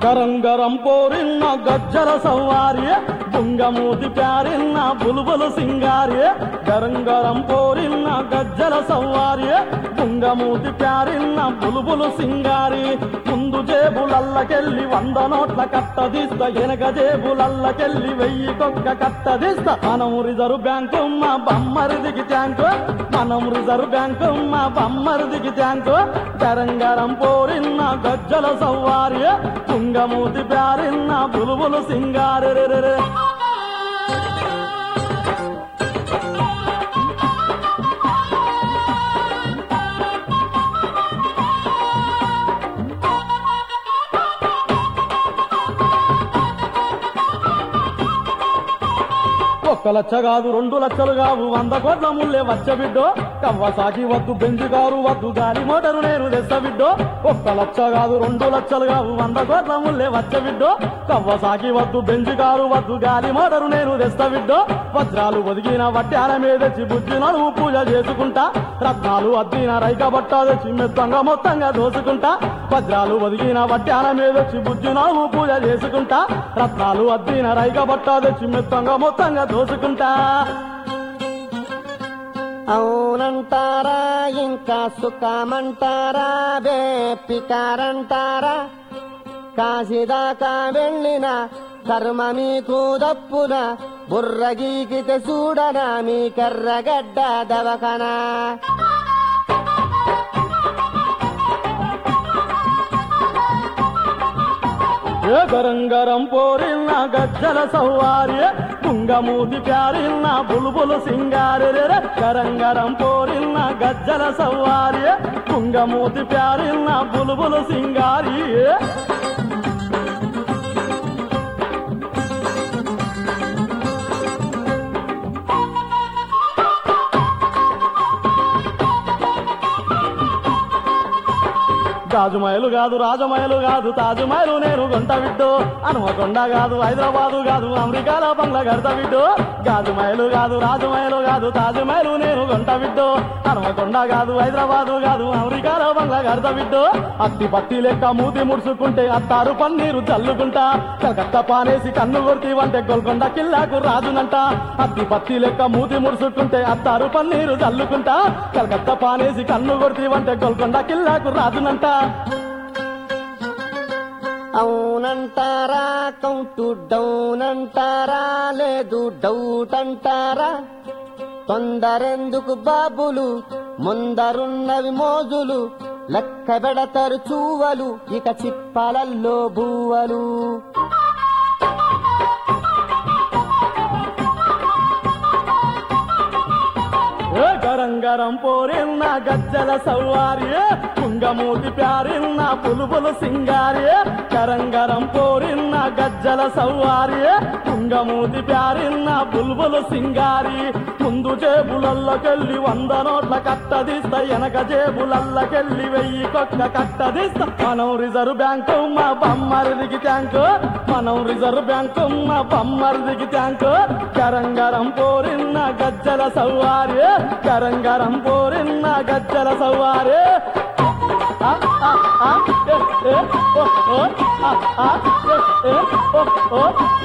గరం గరం పోరిన్న గజ్జల సవ్వారి బుంగమూతి ప్యారిన్న బులుబులు సింగారి గరం గరం పోరిన్న గజ్జల సవ్వారి బుంగమూతి ప్యారిన్న బులుబులు సింగారి ముందు జేబులల్లకెళ్ళి వంద నోట్ల కట్టదిస్తా వెనక జేబులల్లకెళ్ళి వెయ్యి కొక్క కట్టదిస్తా మనం రిజర్వ్ బ్యాంకు మా బమ్మరిదికి ట్యాంకు మనం రిజర్వ్ బ్యాంకు మా బమ్మరిదికి ట్యాంకు గరం గరం పోరిన్న గజ్జల సవ్వారి తుంగమూతి ప్యారిన్న బులుబులు సింగారి రే రే రే. ఒక్క లక్ష కాదు రెండు లక్షలు కావు వంద కోట్ల ముల్లే వచ్చ బిడ్డో కవ్వసాకి వద్దు బెంజు కారు వద్దు గాలి మోటారు నేను తెస్త బిడ్డో ఒక్క లక్ష కాదు రెండు లక్షలు కావు వంద కోట్ల ముల్లే వచ్చ బిడ్డో కవ్వసాకి వద్దు బెంజు కారు వద్దు గాలి మోటారు నేను తెస్త బిడ్డో వజ్రాలు ఒదిగిన వడ్డాల మీద తెచ్చి బుజ్జి నడుము పూజ చేసుకుంటా రత్నాలు అద్దిన రైక బట్ట తెచ్చి మెత్తంగా మొత్తంగా దోసుకుంటా వజ్రాలు ఒదిగిన వడ్డాల మీద తెచ్చి బుజ్జి నడుము పూజ చేసుకుంటా రత్నాలు అద్దిన రైక బట్ట తెచ్చి మెత్తంగా మొత్తంగా దోసుకుంటా అవునంటారా ఇంకా సుఖమంటారా బేపికారంటారా కాశీదాకా వెళ్ళిన కర్మ మీకు దప్పున బుర్రగీకితే చూడనా మీ కర్రగడ్డ దవకనా ఏ గరం గరం పోరిన్న గజ్జల సవ్వారి తుంగమూతి ప్యారిన్న బుల్బులు సింగారి రే రే. గరం గరం పోరిన్న గజ్జల సవ్వారి తుంగమూతి ప్యారిన్న బుల్బులు సింగారి రాజుమయలు కాదు రాజమయలు కాదు తాజుమయలు నేను గొంట విడ్డు హనుమకొండ కాదు హైదరాబాదు కాదు అమెరికాలో బంగ్లా గడత విడ్డు గాజుమయలు కాదు రాజమయలు కాదు తాజుమయలు నేను గొంట విడ్డు హనుమకొండ కాదు హైదరాబాదు కాదు అమెరికాలో బంగ్లా గడత విడ్డు అత్తి పత్తి లెక్క మూతి ముడుచుకుంటే అత్తారు పన్నీరు చల్లుకుంటా కలకత్తా పానేసి కన్ను కొడితే వంటే గోల్కొండ కిల్లాకు రాజునంట అత్తి పత్తి లెక్క మూతి ముడుచుకుంటే అత్తారు పన్నీరు చల్లుకుంటా కలకత్తా పానేసి కన్ను కొడితే వంటే గోల్కొండ కిల్లాకు రాజునంట అవునంటారా కౌంటు డౌన్ అంటారా లేదు డౌట్ అంటారా తొందరెందుకు బాబులు ముందరున్నవి మోజులు లెక్క పెడతారు చూవలు ఇక చిప్పలల్లో బువ్వలు ఏ గరం గరం పోరిన్న గజ్జల సవ్వారి కుంగమూతి ప్యారిన్న పులుపులు సింగారి గరం గరం పోరిన్న గజ్జల సవ్వారి కుంగమూతి ప్యారిన్న బుల్బులు సింగారి ముందు జేబులల్లకెళ్ళి వంద నోట్ల కట్టదిస్తా వెనక జేబులల్లకెళ్ళి వెయ్యి కొక్క కట్టదిస్తా మనం రిజర్వ్ బ్యాంకు మా బమ్మరిదికి ట్యాంకు మనం రిజర్వ్ బ్యాంకు మా బమ్మరిదికి ట్యాంకు గరం గరం పోరిన్న గజ్జల సవ్వారి గరం గరం పోరిన్న గజ్జల సవ్వారి ఆ, ఆ, ఆ, ఏ, ఏ, ఓ, ఓ, ఆ, ఆ, ఏ, ఏ, ఓ, ఓ,